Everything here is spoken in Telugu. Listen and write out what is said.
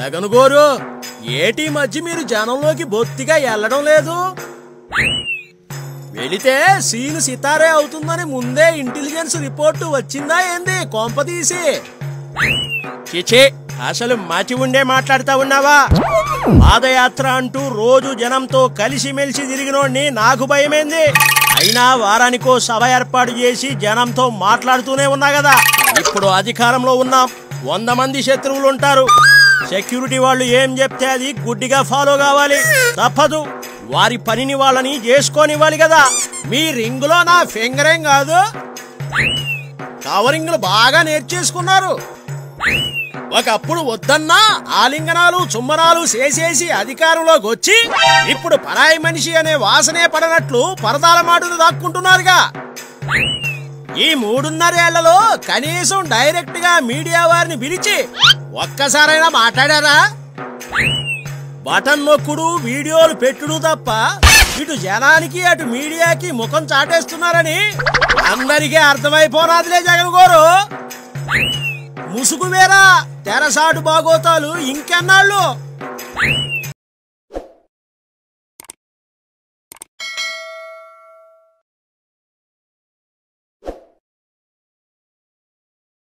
జగన్ గోరు ఏటి ఈ మధ్య మీరు జనంలోకి బొత్తిగా వెళ్ళడం లేదు వెళితే సీన్ సితారే అవుతుందని ముందే ఇంటెలిజెన్స్ రిపోర్టు వచ్చిందా ఏంది కొంపదీసి చిచే అసలు మతి ఉండే మాట్లాడుతా ఉన్నావా పాదయాత్ర అంటూ రోజు జనంతో కలిసిమెలిసి తిరిగినోడిని నాకు భయమేంది అయినా వారానికో సభ ఏర్పాటు చేసి జనంతో మాట్లాడుతూనే ఉన్నా కదా ఇప్పుడు అధికారంలో ఉన్నాం వంద మంది శత్రువులు ఉంటారు సెక్యూరిటీ వాళ్ళు ఏం చెప్తే అది గుడ్డిగా ఫాలో కావాలి తప్పదు వారి పనిని వాళ్ళని చేసుకోనివ్వాలి కదా మీ రింగులో నా ఫింగరేం కాదు కవరింగ్లు బాగా నేర్చేసుకున్నారు ఒకప్పుడు వద్దన్నా ఆలింగనాలు చుమ్మనాలు చేసేసి అధికారంలోకి వచ్చి ఇప్పుడు పరాయి మనిషి అనే వాసనే పడనట్లు పరదాల మాటలు దాక్కుంటున్నారుగా ఈ మూడున్నరేళ్లలో కనీసం డైరెక్ట్ గా మీడియా వారిని పిలిచి ఒక్కసారైనా మాట్లాడారా బటన్ నొక్కుడు వీడియోలు పెట్టుడు తప్ప ఇటు జనానికి అటు మీడియాకి ముఖం చాటేస్తున్నారని అందరికీ అర్థమైపోనాదిలే జగన్ గోరు ముసుగు వేరా తెరసాటు బాగోతాలు ఇంకెన్నాళ్ళు